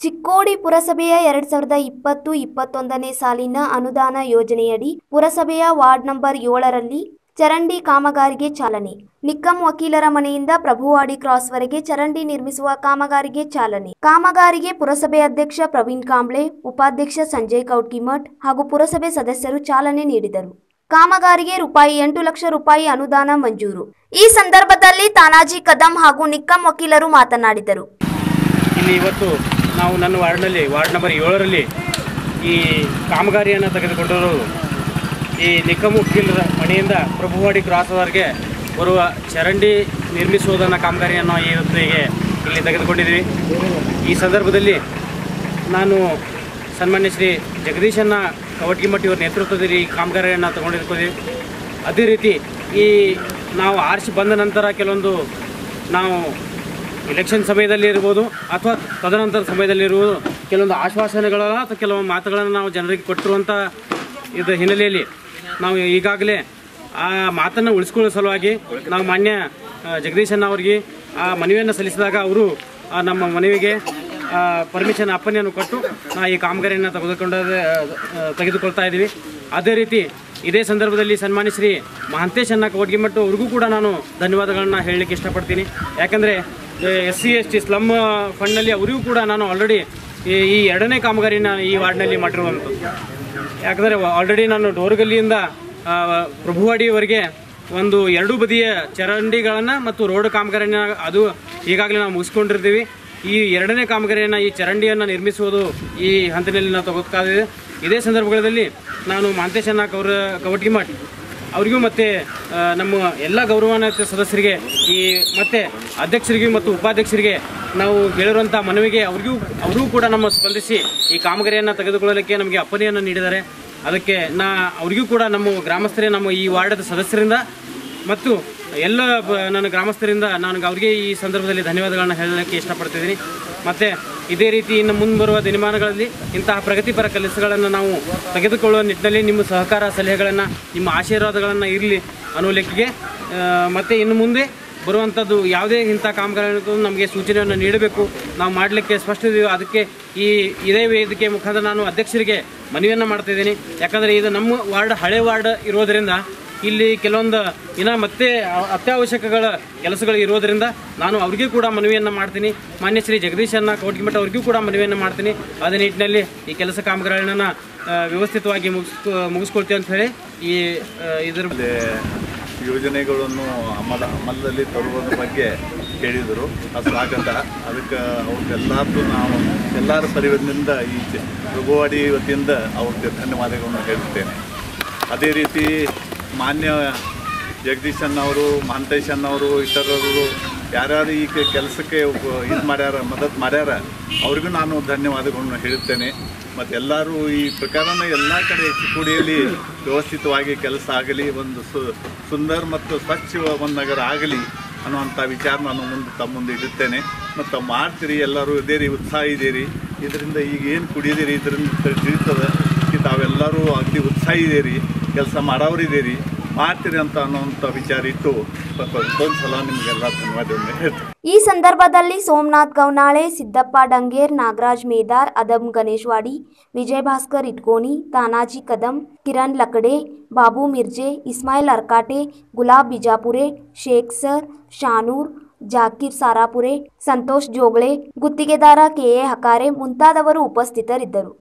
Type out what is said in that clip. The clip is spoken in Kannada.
ಚಿಕ್ಕೋಡಿ ಪುರಸಭೆಯ ಎರಡ್ ಸಾವಿರದ ಇಪ್ಪತ್ತು ಇಪ್ಪತ್ತೊಂದನೇ ಸಾಲಿನ ಅನುದಾನ ಯೋಜನೆಯಡಿ ಪುರಸಭೆಯ ವಾರ್ಡ್ ನಂಬರ್ ಏಳರಲ್ಲಿ ಚರಂಡಿ ಕಾಮಗಾರಿಗೆ ಚಾಲನೆ ನಿಕ್ಕಂ ವಕೀಲರ ಮನೆಯಿಂದ ಪ್ರಭುವಾಡಿ ಕ್ರಾಸ್ವರೆಗೆ ಚರಂಡಿ ನಿರ್ಮಿಸುವ ಕಾಮಗಾರಿಗೆ ಚಾಲನೆ ಕಾಮಗಾರಿಗೆ ಪುರಸಭೆ ಅಧ್ಯಕ್ಷ ಪ್ರವೀಣ್ ಕಾಂಬ್ಳೆ ಉಪಾಧ್ಯಕ್ಷ ಸಂಜಯ್ ಕೌಟ್ಕಿಮಠ್ ಹಾಗೂ ಪುರಸಭೆ ಸದಸ್ಯರು ಚಾಲನೆ ನೀಡಿದರು ಕಾಮಗಾರಿಗೆ ರೂಪಾಯಿ ಎಂಟು ಲಕ್ಷ ರೂಪಾಯಿ ಅನುದಾನ ಮಂಜೂರು ಈ ಸಂದರ್ಭದಲ್ಲಿ ತಾನಾಜಿ ಕದಂ ಹಾಗೂ ನಿಕ್ಕಂ ವಕೀಲರು ಮಾತನಾಡಿದರು ಇಲ್ಲಿ ಇವತ್ತು ನಾವು ನನ್ನ ವಾರ್ಡ್ನಲ್ಲಿ ವಾರ್ಡ್ ನಂಬರ್ ಏಳರಲ್ಲಿ ಈ ಕಾಮಗಾರಿಯನ್ನು ತೆಗೆದುಕೊಂಡಿರೋದು ಈ ನಿಕ್ಕಮುಖಿಲರ ಮನೆಯಿಂದ ಪ್ರಭುವಾಡಿ ಕ್ರಾಸ್ವರೆಗೆ ಬರುವ ಚರಂಡಿ ನಿರ್ಮಿಸುವುದನ್ನು ಕಾಮಗಾರಿಯನ್ನು ಇವತ್ತಿಗೆ ಇಲ್ಲಿ ತೆಗೆದುಕೊಂಡಿದ್ವಿ ಈ ಸಂದರ್ಭದಲ್ಲಿ ನಾನು ಸನ್ಮಾನ್ಯ ಶ್ರೀ ಜಗದೀಶನ್ನ ಕವಟಗಿಮಟ್ಟಿ ಅವರ ನೇತೃತ್ವದಲ್ಲಿ ಈ ಕಾಮಗಾರಿಯನ್ನು ತಗೊಂಡಿರ್ತೀವಿ ಅದೇ ರೀತಿ ಈ ನಾವು ಆರಿಸಿ ಬಂದ ನಂತರ ಕೆಲವೊಂದು ನಾವು ಎಲೆಕ್ಷನ್ ಸಮಯದಲ್ಲಿ ಇರ್ಬೋದು ಅಥವಾ ತದನಂತರ ಸಮಯದಲ್ಲಿ ಇರುವುದು ಕೆಲವೊಂದು ಆಶ್ವಾಸನೆಗಳ ಅಥವಾ ಕೆಲವೊಂದು ಮಾತುಗಳನ್ನು ನಾವು ಜನರಿಗೆ ಕೊಟ್ಟಿರುವಂಥ ಇದು ಹಿನ್ನೆಲೆಯಲ್ಲಿ ನಾವು ಈಗಾಗಲೇ ಆ ಮಾತನ್ನು ಉಳಿಸ್ಕೊಳ್ಳೋ ಸಲುವಾಗಿ ನಾವು ಮಾನ್ಯ ಆ, ಜಗದೀಶಣ್ಣ ಅವರಿಗೆ ಆ ಮನವಿಯನ್ನು ಸಲ್ಲಿಸಿದಾಗ ಅವರು ಆ, ನಮ್ಮ ಮನವಿಗೆ ಪರ್ಮಿಷನ್ ಅಪ್ಪನೆಯನ್ನು ಕೊಟ್ಟು ನಾವು ಈ ಕಾಮಗಾರಿಯನ್ನು ತೆಗೆದುಕೊಂಡ ತೆಗೆದುಕೊಳ್ತಾ ಇದ್ದೀವಿ ಅದೇ ರೀತಿ ಇದೇ ಸಂದರ್ಭದಲ್ಲಿ ಸನ್ಮಾನ್ಯ ಶ್ರೀ ಮಹಾಂತೇಶ್ ಅನ್ನ ಕೊಡ್ಗಿಮಟ್ಟು ಅವ್ರಿಗೂ ಕೂಡ ನಾನು ಧನ್ಯವಾದಗಳನ್ನ ಹೇಳಲಿಕ್ಕೆ ಇಷ್ಟಪಡ್ತೀನಿ ಯಾಕಂದರೆ S C S T slum ಫಂಡ್ನಲ್ಲಿ ಅವರಿಗೂ ಕೂಡ ನಾನು ಆಲ್ರೆಡಿ ಈ ಎರಡನೇ ಕಾಮಗಾರಿನ ಈ ವಾರ್ಡ್ನಲ್ಲಿ ಮಾಡಿರುವಂಥದ್ದು ಯಾಕಂದರೆ ಆಲ್ರೆಡಿ ನಾನು ಡೋರ್ಗಲ್ಲಿಯಿಂದ ಆ, ಪ್ರಭುವಾಡಿಯವರೆಗೆ ಒಂದು ಎರಡೂ ಬದಿಯ ಚರಂಡಿಗಳನ್ನು ಮತ್ತು ರೋಡ್ ಕಾಮಗಾರಿನ ಅದು ಈಗಾಗಲೇ ನಾವು ಮುಗಿಸ್ಕೊಂಡಿರ್ತೀವಿ ಈ ಎರಡನೇ ಕಾಮಗಾರಿಯನ್ನು ಈ ಚರಂಡಿಯನ್ನು ನಿರ್ಮಿಸುವುದು ಈ ಹಂತದಲ್ಲಿ ನಾವು ತಗೋತಾ ಇದ್ದೀವಿ ಇದೇ ಸಂದರ್ಭಗಳಲ್ಲಿ ನಾನು ಮಾಂತೇಶನ್ನ ಕೌರ ಕವಟಿಮಠ್ ಅವರಿಗೂ ಮತ್ತು ಆ, ನಮ್ಮ ಎಲ್ಲ ಗೌರವಾನ್ವಿತ ಸದಸ್ಯರಿಗೆ ಈ ಮತ್ತು ಅಧ್ಯಕ್ಷರಿಗೂ ಮತ್ತು ಉಪಾಧ್ಯಕ್ಷರಿಗೆ ನಾವು ಹೇಳಿರುವಂಥ ಮನವಿಗೆ ಅವ್ರಿಗೂ ಅವರೂ ಕೂಡ ನಮ್ಮ ಸ್ಪಂದಿಸಿ ಈ ಕಾಮಗಾರಿಯನ್ನು ತೆಗೆದುಕೊಳ್ಳಲಿಕ್ಕೆ ನಮಗೆ ಅಪ್ಪನೆಯನ್ನು ನೀಡಿದ್ದಾರೆ ಅದಕ್ಕೆ ನಾ ಅವರಿಗೂ ಕೂಡ ನಮ್ಮ ಗ್ರಾಮಸ್ಥರೇ ನಮ್ಮ ಈ ವಾರ್ಡದ ಸದಸ್ಯರಿಂದ ಮತ್ತು ಎಲ್ಲ ಬ- ನನ್ನ ಗ್ರಾಮಸ್ಥರಿಂದ ನಾನು ಅವರಿಗೆ ಈ ಸಂದರ್ಭದಲ್ಲಿ ಧನ್ಯವಾದಗಳನ್ನ ಹೇಳಲಿಕ್ಕೆ ಇಷ್ಟಪಡ್ತಿದ್ದೀನಿ ಮತ್ತು ಇದೇ ರೀತಿ ಇನ್ನು ಮುಂದೆ ಬರುವ ದಿನಮಾನಗಳಲ್ಲಿ ಇಂತಹ ಪ್ರಗತಿಪರ ಕೆಲಸಗಳನ್ನು ನಾವು ತೆಗೆದುಕೊಳ್ಳುವ ನಿಟ್ಟಿನಲ್ಲಿ ನಿಮ್ಮ ಸಹಕಾರ ಸಲಹೆಗಳನ್ನು ನಿಮ್ಮ ಆಶೀರ್ವಾದಗಳನ್ನು ಇರಲಿ ಅನ್ನೋ ಲೆಕ್ಕಿಗೆ ಮತ್ತು ಇನ್ನು ಮುಂದೆ ಬರುವಂಥದ್ದು ಯಾವುದೇ ಇಂಥ ಕಾಮಗಾರಿಗಳಿಗೂ ನಮಗೆ ಸೂಚನೆಯನ್ನು ನೀಡಬೇಕು ನಾವು ಮಾಡಲಿಕ್ಕೆ ಸ್ಪಷ್ಟ ಇದೀವಿ ಅದಕ್ಕೆ ಈ ಇದೇ ವೇದಿಕೆ ಮುಖಾಂತರ ನಾನು ಅಧ್ಯಕ್ಷರಿಗೆ ಮನವಿಯನ್ನು ಮಾಡ್ತಿದ್ದೀನಿ ಯಾಕಂದರೆ ಇದು ನಮ್ಮ ವಾರ್ಡ್ ಹಳೆ ವಾರ್ಡ್ ಇರೋದರಿಂದ ಇಲ್ಲಿ ಕೆಲವೊಂದು ಇನ್ನು ಮತ್ತೆ ಅ- ಅತ್ಯವಶ್ಯಕಗಳ ಕೆಲಸಗಳು ಇರೋದರಿಂದ ನಾನು ಅವ್ರಿಗೂ ಕೂಡ ಮನವಿಯನ್ನು ಮಾಡ್ತೀನಿ ಮಾನ್ಯ ಶ್ರೀ ಜಗದೀಶನ್ನ ಕೋಟಿಮಠ ಅವ್ರಿಗೂ ಕೂಡ ಮನವಿಯನ್ನು ಮಾಡ್ತೀನಿ ಅದೇ ನಿಟ್ಟಿನಲ್ಲಿ ಈ ಕೆಲಸ ಕಾಮಗಾರಿಗಳನ್ನ ಆ, ವ್ಯವಸ್ಥಿತವಾಗಿ ಮುಗಿಸ್ಕೊ ಮುಗಿಸ್ಕೊಳ್ತೀವಿ ಅಂತ ಹೇಳಿ ಈ ಆ, ಇದ್ರ ಮತ್ತೆ ಯೋಜನೆಗಳನ್ನು ಅಮಲ ಅಮಲದಲ್ಲಿ ತರುವುದ್ರ ಬಗ್ಗೆ ಹೇಳಿದರು ಅದು ಸ್ವಾಗತ ಅದಕ್ಕೆ ಅವ್ರಿಗೆಲ್ಲರದ್ದು ನಾವು ಎಲ್ಲರ ಪರಿವಾರದಿಂದ ಈ ಚ- ಪ್ರಭುವಾಡಿ ವತಿಯಿಂದ ಅವ್ರಿಗೆ ಧನ್ಯವಾದಗಳನ್ನು ಹೇಳುತ್ತೇನೆ ಅದೇ ರೀತಿ ಮಾನ್ಯ ಜಗದೀಶ್ ಅಣ್ಣವರು ಮಹಂತೇಶ್ ಅಣ್ಣವರು ಇತರರು ಯಾರ್ಯಾರು ಈ ಕೆ- ಕೆಲಸಕ್ಕೆ ಇದು ಮಾಡ್ಯಾರ ಮದತ್ ಮಾಡ್ಯಾರ ಅವ್ರಿಗೂ ನಾನು ಧನ್ಯವಾದಗಳನ್ನು ಹೇಳುತ್ತೇನೆ ಮತ್ತು ಎಲ್ಲರೂ ಈ ಪ್ರಕಾರನ ಎಲ್ಲ ಕಡೆ ಚಿಕ್ಕೋಡಿಯಲ್ಲಿ ವ್ಯವಸ್ಥಿತವಾಗಿ ಕೆಲಸ ಆಗಲಿ ಒಂದು ಸು ಸುಂದರ ಮತ್ತು ಸ್ವಚ್ಛ ಒಂದು ನಗರ ಆಗಲಿ ಅನ್ನುವಂಥ ವಿಚಾರ ನಾನು ಮುಂದೆ ತಮ್ಮ ಮುಂದೆ ಇಡುತ್ತೇನೆ ಮತ್ತು ತಾವು ಮಾಡ್ತೀರಿ ಎಲ್ಲರೂ ಇದೇ ರೀ ಉತ್ಸಾಹ ಇದೀರಿ ಇದರಿಂದ ಈಗ ಏನು ಕುಡಿದಿರಿ ಇದರಿಂದ ತಿ- ತಿಳಿತದೆ ಈ ತಾವೆಲ್ಲರೂ ಅಗದಿ ಉತ್ಸಾಹ ಇದೀರಿ ಕೆಲಸ ಮಾಡೋರಿದ್ದೀರಿ ಮಾಡ್ತೀರಿ ಅಂತ ಅನ್ನೋವಂಥ ವಿಚಾರ ಇಟ್ಟು ಮತ್ತೊಂದು ಸಲ ನಿಮಗೆಲ್ಲ ಧನ್ಯವಾದವನ್ನು ಹೇಳ್ತೀನಿ ಈ ಸಂದರ್ಭದಲ್ಲಿ ಸೋಮನಾಥ್ ಗೌನಾಳೆ ಸಿದ್ದಪ್ಪ ಡಂಗೇರ್ ನಾಗರಾಜ್ ಮೇದಾರ್ ಅದಂ ಗಣೇಶ್ವಾಡಿ ವಿಜಯ್ ಭಾಸ್ಕರ್ ಇಟ್ಕೋನಿ ತಾನಾಜಿ ಕದಂ ಕಿರಣ್ ಲಕಡೆ ಬಾಬು ಮಿರ್ಜೆ ಇಸ್ಮಾಯಿಲ್ ಅರ್ಕಾಟೆ ಗುಲಾಬ್ ಬಿಜಾಪುರೆ ಶೇಖ್ ಸರ್ ಶಾನೂರ್ ಜಾಕೀರ್ ಸಾರಾಪುರೆ ಸಂತೋಷ್ ಜೋಗಳೆ ಗುತ್ತಿಗೆದಾರ ಕೆಎ ಹಕಾರೆ ಮುಂತಾದವರು ಉಪಸ್ಥಿತರಿದ್ದರು